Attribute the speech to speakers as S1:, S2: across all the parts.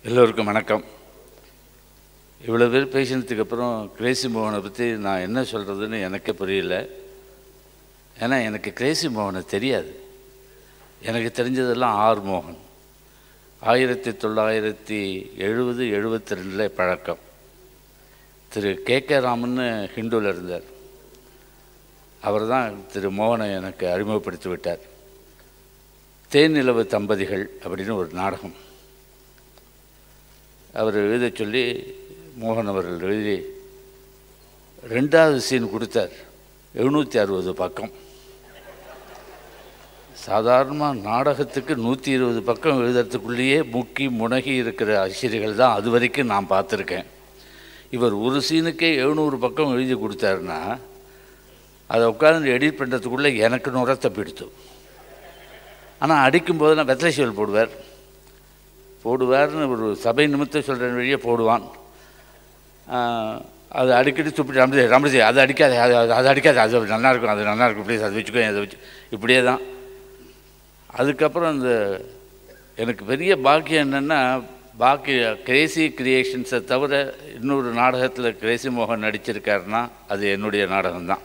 S1: எல்லோருக்கும் வணக்கம் இவ்வளோ பேர் பேசினதுக்கு அப்புறம் கிரேசி மோகனை பற்றி நான் என்ன சொல்கிறதுன்னு எனக்கே புரியல ஏன்னா எனக்கு கிரேசி மோகனை தெரியாது எனக்கு தெரிஞ்சதெல்லாம் ஆர் மோகன் ஆயிரத்தி தொள்ளாயிரத்தி எழுபது எழுபத்தி ரெண்டில் பழக்கம் திரு கே கே ராமன்னு ஹிந்துவில் இருந்தார் அவர் தான் திரு மோகனை எனக்கு அறிமுகப்படுத்தி விட்டார் தேனிலவு தம்பதிகள் அப்படின்னு ஒரு நாடகம் அவர் எழுத சொல்லி மோகன் அவர்கள் எழுதி ரெண்டாவது சீன் கொடுத்தார் எழுநூற்றி அறுபது பக்கம் சாதாரணமாக நாடகத்துக்கு நூற்றி இருபது பக்கம் எழுதுறதுக்குள்ளேயே முக்கி முனகி இருக்கிற ஆசிரியர்கள் தான் அது வரைக்கும் நான் பார்த்துருக்கேன் இவர் ஒரு சீனுக்கே எழுநூறு பக்கம் எழுதி கொடுத்தாருன்னா அதை உட்காந்து எடிட் பண்ணுறதுக்குள்ளே எனக்கு நுர தப்பிடுத்து ஆனால் அடிக்கும்போது நான் வெத்தலை சீவல் போடுவார் போடுவார்னு ஒரு சபை நிமித்தம் சொல்கிற வழியே போடுவான் ஆஹ், அது அடிக்கடி துப்பிட்டு ரமதி ரமதி அது அடிக்காது அது அது- அது அடிக்காது அது நல்லா இருக்கும் அது நல்லா இருக்கும் ப்ளீஸ் அதை வச்சுக்கோ அதை வச்சு இப்படியே தான் அதுக்கப்புறம் அந்த எனக்கு பெரிய பாக்கியம் என்னென்னா பாக்கி கிரேசி கிரியேஷன்ஸை தவிர இன்னொரு நாடகத்தில் கிரேசி மோகன் நடிச்சிருக்காருன்னா அது என்னுடைய நாடகம்தான்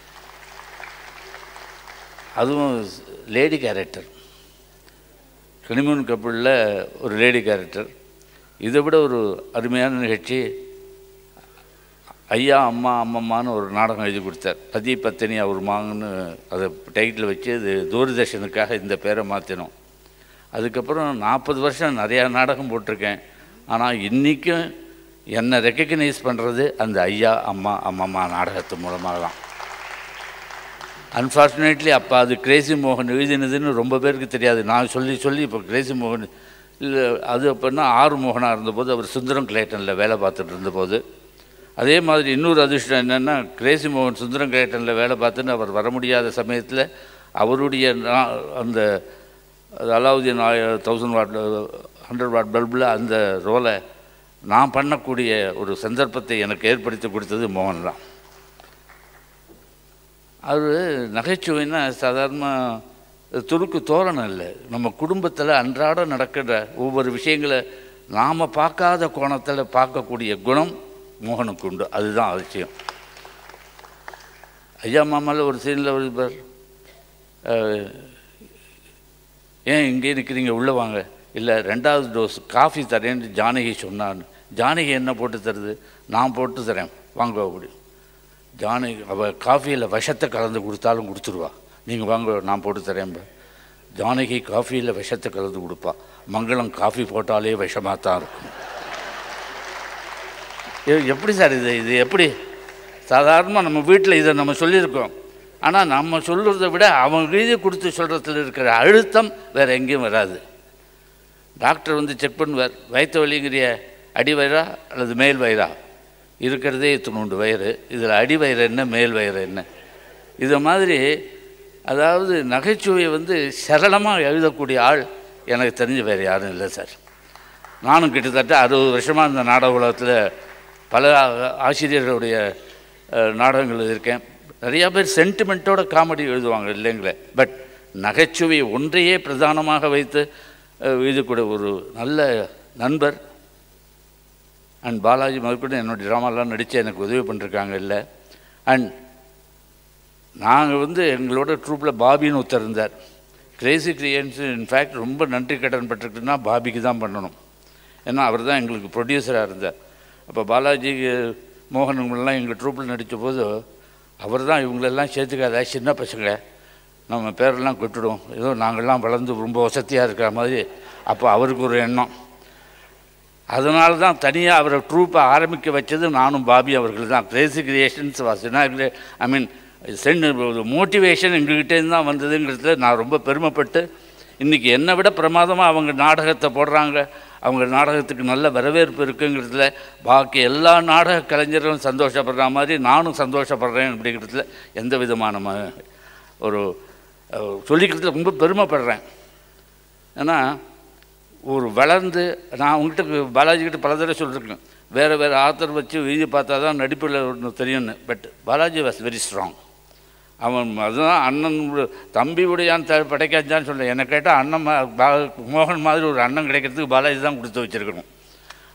S1: அதுவும் லேடி கேரக்டர் கனிமூன் கப்பலில் ஒரு லேடி கேரக்டர் இதை விட ஒரு அருமையான நிகழ்ச்சி ஐயா அம்மா அம்மம்மான்னு ஒரு நாடகம் எழுதி கொடுத்தார் பதி பத்தினி அவர் மாங்கன்னு அதை டைட்டில் வச்சு இது தூர்தர்ஷனுக்காக இந்த பேரை மாற்றினோம் அதுக்கப்புறம் நாற்பது வருஷம் நிறையா நாடகம் போட்டிருக்கேன் ஆனால் இன்றைக்கும் என்னை ரெக்கக்னைஸ் பண்ணுறது அந்த ஐயா அம்மா அம்மம்மா நாடகத்து மூலமாக தான் அன்ஃபார்ச்சுனேட்லி அப்போ அது கிரேசி மோகன் எழுதினதுன்னு ரொம்ப பேருக்கு தெரியாது நான் சொல்லி சொல்லி இப்போ கிரேசி மோகன் இல்லை அது அப்படின்னா ஆறு மோகனாக இருந்தபோது அவர் சுந்தரம் கிளேட்டனில் வேலை பார்த்துட்டு இருந்தபோது அதே மாதிரி இன்னொரு அதிர்ஷ்டம் என்னென்னா கிரேசி மோகன் சுந்தரம் கிளேட்டனில் வேலை பார்த்துன்னு அவர் வர முடியாத சமயத்தில் அவருடைய நா- அந்த அது Alauddin thousand watt hundred watt பல்பில் அந்த ரோலை நான் பண்ணக்கூடிய ஒரு சந்தர்ப்பத்தை எனக்கு ஏற்படுத்தி கொடுத்தது மோகன் தான் அது நகைச்சுவைன்னா சாதாரண துருக்கு தோரணம் இல்லை நம்ம குடும்பத்தில் அன்றாட நடக்கிற ஒவ்வொரு விஷயங்களை நாம் பார்க்காத கோணத்தில் பார்க்கக்கூடிய குணம் மோகனுக்கு உண்டு அதுதான் அவசியம் ஐயா மாமாவில் ஒரு சீனில் ஒரு பார், அஹ், ஏன் இங்கே நிற்கிறீங்க உள்ளே வாங்க இல்லை ரெண்டாவது டோஸ் காஃபி தரேன்னு ஜானகி சொன்னான்னு ஜானகி என்ன போட்டு தருது நான் போட்டு தரேன் வாங்க அப்படி ஜானகி அவள் காஃபியில் விஷத்தை கலந்து கொடுத்தாலும் கொடுத்துருவா நீங்கள் வாங்க நான் போட்டு தரேன் ஜானகி காஃபியில் விஷத்தை கலந்து கொடுப்பா மங்களம் காஃபி போட்டாலே விஷமாக தான் இருக்கும் இது எப்படி சார் இது இது எப்படி சாதாரணமாக நம்ம வீட்டில் இதை நம்ம சொல்லியிருக்கோம் ஆனால் நம்ம சொல்கிறத விட அவங்க எழுதி கொடுத்து சொல்கிறதுல இருக்கிற அழுத்தம் வேறு எங்கேயும் வராது டாக்டர் வந்து செக் பண்ணுவார் வயிற்று வலிங்கிறிய அடி வயிறா அல்லது மேல் வயிறா இருக்கிறதே இத்தினூண்டு வயிறு இதில் அடி வயிறு என்ன மேல் வயிறு என்ன இது மாதிரி அதாவது நகைச்சுவையை வந்து சரளமாக எழுதக்கூடிய ஆள் எனக்கு தெரிஞ்ச வேறு யாரும் இல்லை சார் நானும் கிட்டத்தட்ட அறுபது வருஷமாக இந்த நாடக உலகத்தில் பல ஆ- ஆசிரியர்களுடைய அஹ், நாடகங்கள் இருக்கேன் நிறையா பேர் சென்டிமெண்ட்டோட காமெடி எழுதுவாங்க இல்லைங்களே பட் நகைச்சுவை ஒன்றையே பிரதானமாக வைத்து அஹ், எழுதக்கூடிய ஒரு நல்ல நண்பர் அண்ட் பாலாஜி முதற்கொண்டு என்னுடைய ட்ராமாலாம் நடித்து எனக்கு உதவி பண்ணிருக்காங்க இல்லை அண்ட் நாங்கள் வந்து எங்களோட ட்ரூப்பில் பாபின்னு ஒருத்தர் இருந்தார் கிரேசி கிரியன்ஸ் இன்ஃபேக்ட் ரொம்ப நன்றி கடன் பட்டிருக்குன்னா பாபிக்கு தான் பண்ணணும் ஏன்னா அவர் தான் எங்களுக்கு ப்ரொடியூசராக இருந்தார் அப்போ பாலாஜி மோகன் இவங்களெல்லாம் எங்கள் ட்ரூப்பில் நடித்த போது அவர் தான் இவங்களெல்லாம் சேர்த்துக்காத சின்ன பசங்க நம்ம பேரெல்லாம் கொட்டுடும் ஏதோ நாங்கள்லாம் வளர்ந்து ரொம்ப வசதியாக இருக்கிற மாதிரி அப்போ அவருக்கு ஒரு எண்ணம் அதனால தான் தனியாக அவரை ட்ரூப்பை ஆரம்பிக்க வச்சது நானும் பாபி அவர்கள் தான் crazy creations was I mean cent ஒரு மோட்டிவேஷன் எங்ககிட்டேருந்து தான் வந்ததுங்கிறதுல நான் ரொம்ப பெருமைப்பட்டு இன்றைக்கி என்னை விட பிரமாதமாக அவங்க நாடகத்தை போடுறாங்க அவங்க நாடகத்துக்கு நல்ல வரவேற்பு இருக்குங்கிறதுல பாக்கி எல்லா நாடக கலைஞர்களும் சந்தோஷப்படுற மாதிரி நானும் சந்தோஷப்படுறேன் அப்படிங்கிறதுல எந்த விதமான ம- ஒரு அஹ், சொல்லிக்கிறதுல ரொம்ப பெருமைப்படுறேன் ஏன்னா ஒரு வளர்ந்து நான் உங்ககிட்ட பாலாஜி கிட்ட பல தடவை சொல்லியிருக்கேன் வேறு வேறு ஆத்தர் வச்சு எழுதி பார்த்தா தான் நடிப்பில் ஒன்று தெரியும்னு but Balaji was very strong அவன் அதுதான் அண்ணன் உ- தம்பி உடையான் த படைக்காச்சான்னு சொல்ல என்னை கேட்டால் அண்ணன் மா- பா- மோகன் மாதிரி ஒரு அண்ணன் கிடைக்கிறதுக்கு பாலாஜி தான் கொடுத்து வச்சிருக்கணும்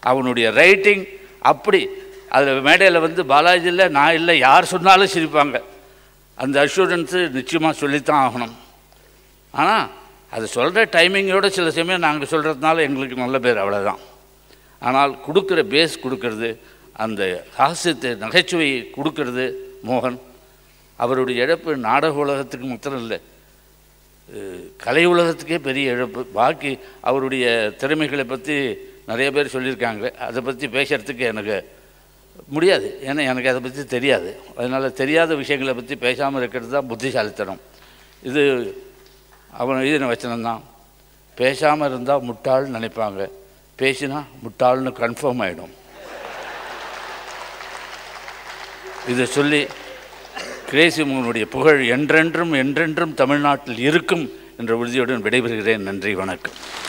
S1: அவனுடைய ரைட்டிங் அப்படி அதில் மேடையில் வந்து பாலாஜி இல்லை நான் இல்லை யார் சொன்னாலும் சிரிப்பாங்க அந்த அஷூரன்ஸு நிச்சயமாக சொல்லித்தான் ஆகணும் ஆனால் அது சொல்கிற டைமிங்கோட சில சமயம் நாங்கள் சொல்கிறதுனால எங்களுக்கு நல்ல பேர் அவ்வளோதான் ஆனால் கொடுக்குற பேஸ் கொடுக்கறது அந்த ஹாஸ்யத்தை நகைச்சுவையை கொடுக்கறது மோகன் அவருடைய இழப்பு நாடக உலகத்துக்கு மாத்திரம் இல்லை அஹ் கலை உலகத்துக்கே பெரிய இழப்பு பாக்கி அவருடைய திறமைகளை பற்றி நிறைய பேர் சொல்லியிருக்காங்க அதை பற்றி பேசுகிறதுக்கு எனக்கு முடியாது ஏன்னா எனக்கு அதை பற்றி தெரியாது அதனால் தெரியாத விஷயங்களை பற்றி பேசாமல் இருக்கிறது தான் புத்திசாலித்தனம் இது அவன் எழுதின வச்சனம்தான் பேசாமல் இருந்தால் முட்டாள்னு நினைப்பாங்க பேசினா முட்டாள்னு கன்ஃபார்ம் ஆகிடும் இதை சொல்லி கிரேசி மோகனுடைய புகழ் என்றென்றும் என்றென்றும் தமிழ்நாட்டில் இருக்கும் என்ற உறுதியுடன் விடைபெறுகிறேன் நன்றி வணக்கம்